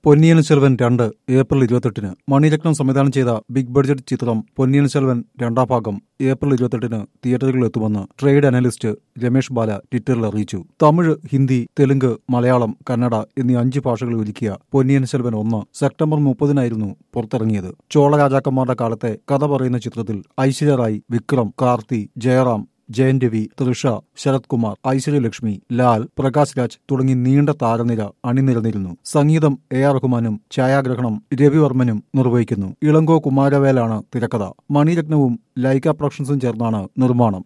പൊന്നിയൻ സെൽവൻ രണ്ട് ഏപ്രിൽ ഇരുപത്തെട്ടിന് മണിരത്നം സംവിധാനം ചെയ്ത ബിഗ് ബഡ്ജറ്റ് ചിത്രം പൊന്നിയൻ സെൽവൻ രണ്ടാം ഭാഗം ഏപ്രിൽ ഇരുപത്തെട്ടിന് തിയേറ്ററുകളിൽ എത്തുമെന്ന് ട്രേഡ് അനലിസ്റ്റ് രമേഷ് ബാല ട്വിറ്ററിൽ അറിയിച്ചു തമിഴ് ഹിന്ദി തെലുങ്ക് മലയാളം കന്നഡ എന്നീ അഞ്ച് ഭാഷകളിൽ ഒരുക്കിയ പൊന്നിയൻ സെൽവൻ ഒന്ന് സെപ്റ്റംബർ മുപ്പതിനായിരുന്നു പുറത്തിറങ്ങിയത് ചോള രാജാക്കന്മാരുടെ കാലത്തെ കഥ പറയുന്ന ചിത്രത്തിൽ ഐശ്വര്യ റായ് വിക്രം കാർത്തി ജയറാം ജയൻ രവി തൃഷ ശരത് കുമാർ ഐശ്വര്യലക്ഷ്മി ലാൽ പ്രകാശ് രാജ് തുടങ്ങി നീണ്ട താരനിര അണിനിരന്നിരുന്നു സംഗീതം എ ആർ റഹ്മാനും ഛായാഗ്രഹണം രവിവർമ്മനും നിർവഹിക്കുന്നു ഇളങ്കോ കുമാരവേലാണ് തിരക്കഥ മണിരത്നവും ലൈക്ക പ്രൊഡക്ഷൻസും ചേർന്നാണ് നിർമ്മാണം